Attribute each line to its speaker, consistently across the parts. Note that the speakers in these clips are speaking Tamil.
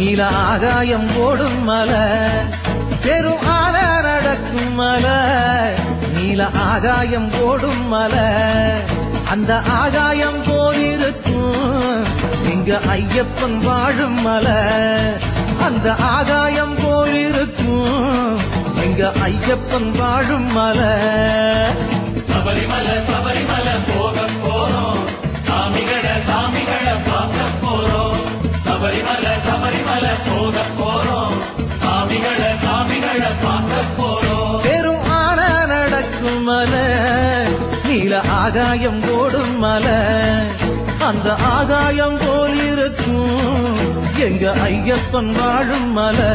Speaker 1: நீல ஆகாயம் ஓடும் மலை பெரும் ஆன நடக்கும் மலை நீல ஆகாயம் ஓடும் மலை அந்த ஆகாயம் போலிருக்கும் இங்க ஐயப்பன் வாழும் மலை அந்த ஆகாயம் போலிருக்கும் இங்க ஐயப்பன் வாழும் மலை
Speaker 2: சபரிமலை சபரிமலை போக போறோம் சாமிகளை சாமிகளை பார்க்க போறோம் சபரிமலை சபரிமலை போக போறோம் சாமிகளை சாமிகளை பார்க்க போறோம்
Speaker 1: பெரும் ஆன நடக்கும் மலை நீல ஆகாயம் ஓடும் மலை அந்த ஆகாயம் போல் இருக்கும் எங்க ஐயப்பன் வாழும் மலை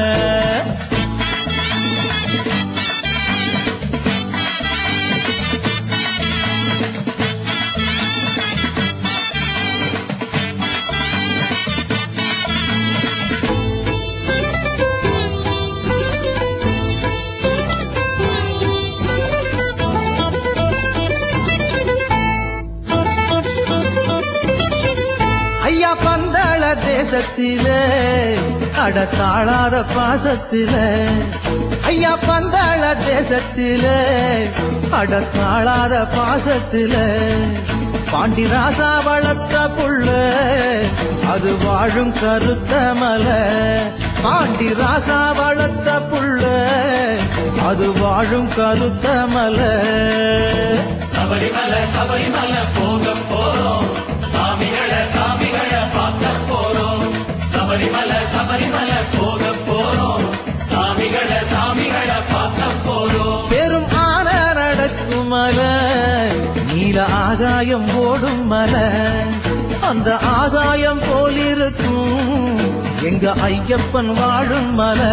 Speaker 1: ஐயா பந்தாள தேசத்திலே அட தாழாத பாசத்திலே ஐயா பந்தாள தேசத்திலே அட தாழாத பாசத்திலே பாண்டி ராசா வளர்த்த புள்ள அது வாழும் கருத்த மலை பாண்டி ராசா வளர்த்த புள்ள அது வாழும் கருத்த மலை
Speaker 2: சபரிமலை சபரிமலை போக போறோம் சாமிகளை சாமிகளை பார்க்க போறோம் சபரிமலை சபரிமலை போக போறோம் சாமிகளை சாமிகளை பார்க்க போறோம்
Speaker 1: பெரும் ஆன நடக்கும் மலை நீல ஆகாயம் ஓடும் மலை அந்த ஆகாயம் போலிருக்கும் எங்க ஐயப்பன் வாழும் மலை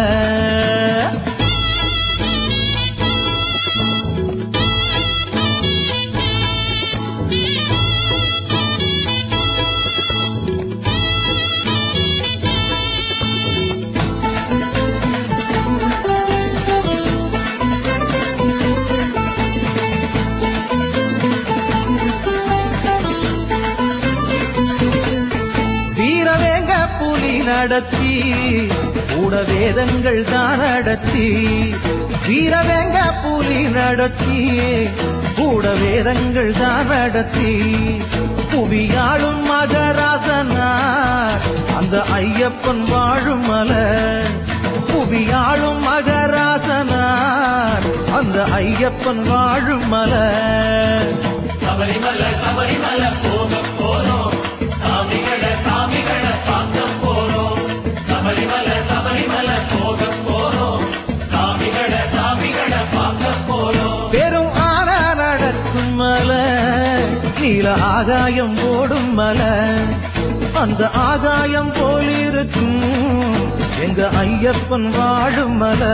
Speaker 1: வீரவேங்க புலி நடத்தி கூட வேதங்கள் தான் நடத்தி வீரவேங்க புலி நடத்தி கூட வேதங்கள் தான் நடத்தி புவியாளும் மகராசனா அந்த ஐயப்பன் வாழும் மலை புவியாளும் மகராசனார் அந்த ஐயப்பன் வாழும் மலை
Speaker 2: சபரிமலை சபரிமலை போக போறோம் சாமிகளை சாமிகளை பார்க்க போறோம் சபரிமலை சபரிமலை போக போறோம் சாமிகளை சாமிகளை பார்க்க போறோம்
Speaker 1: பெரும் ஆன நடக்கும் மலை நீல ஆகாயம் ஓடும் மலை அந்த ஆகாயம் போலிருக்கும் எங்க ஐயப்பன் வாழும் மலை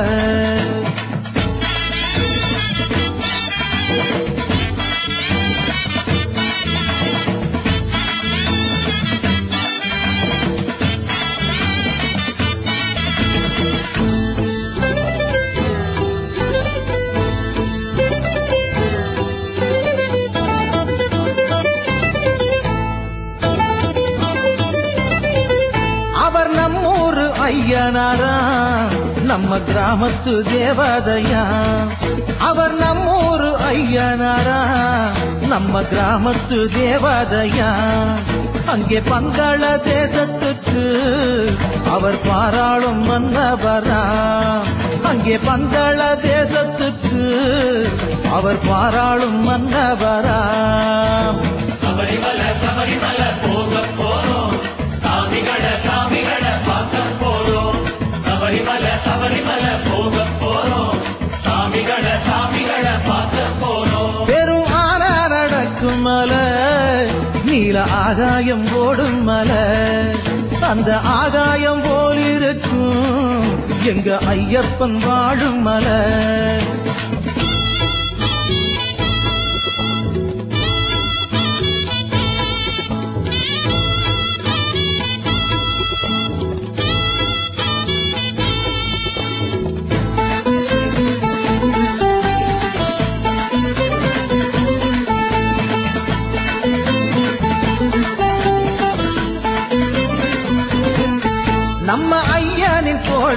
Speaker 1: அவர் நம்மூரு ஐயனாரா நம்ம கிராமத்து தேவதையா அவர் நம்மூரு ஐயனாரா நம்ம கிராமத்து தேவதையா அங்கே பங்கள தேசத்துக்கு அவர் பாராளும் மன்னவரா அங்கே பங்கள தேசத்துக்கு அவர் பாராளும் மன்னவரா
Speaker 2: சபரிமலை சபரிமலை போக போறோம் சாமிகளை சாமிகளை பார்க்க போறோம் சபரிமலை சபரிமலை போக போறோம் சாமிகளை சாமிகளை பார்க்க போறோம்
Speaker 1: பெரும் ஆன நடக்கும் மலை நீல ஆகாயம் ஓடும் மலை அந்த ஆகாயம் போலிருக்கும் எங்க ஐயப்பன் வாழும் மலை நம்ம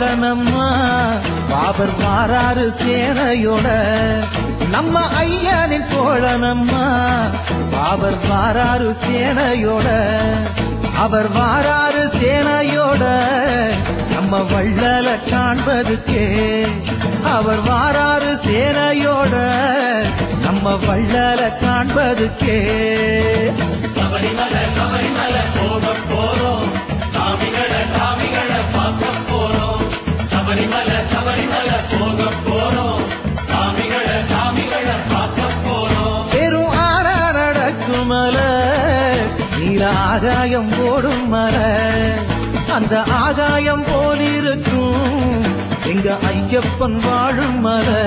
Speaker 1: தோழனம்மா பாபர் வாராரு சேனையோட நம்ம ஐயனின் தோழனம்மா பாபர் வாராரு சேனையோட அவர் வாராரு சேனையோட நம்ம வள்ளல காண்பதுக்கே அவர் வாராரு சேனையோட நம்ம வள்ளல காண்பதுக்கே
Speaker 2: சபரிமலை சபரிமலை போக போறோம் சாமிகளை சாமிகளை பார்க்க போறோம் சபரிமலை சபரிமலை போக போறோம் சாமிகளை சாமிகளை பார்க்க போறோம்
Speaker 1: பெரும் ஆற நடக்கும் மலை நீல ஆகாயம் ஓடும் மலை அந்த ஆகாயம் போலிருக்கும் எங்க ஐயப்பன் வாழும் மலை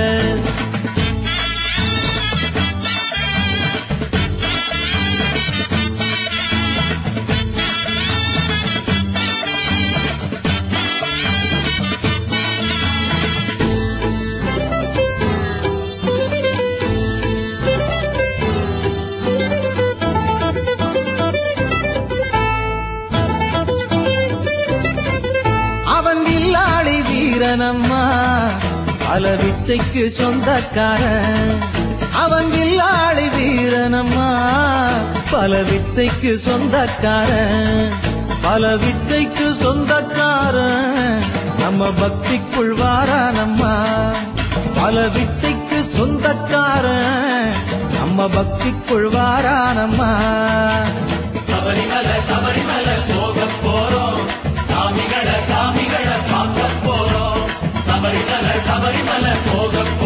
Speaker 1: அவன் வில்லாளி வீரனம்மா பல வித்தைக்கு சொந்தக்காரன் அவன் வில்லாளி வீரனம்மா பல வித்தைக்கு சொந்தக்காரன் பல வித்தைக்கு சொந்தக்காரன் நம்ம பக்திக்குள் வாரானம்மா பல வித்தைக்கு சொந்தக்காரன் நம்ம பக்திக்குள் வாரானம்மா
Speaker 2: சபரிமலை சபரிமலை போக போறோம் சாமிகளை சாமிகளை பார்க்க போறோம் சபரிமலை சபரிமலை போக போறோம்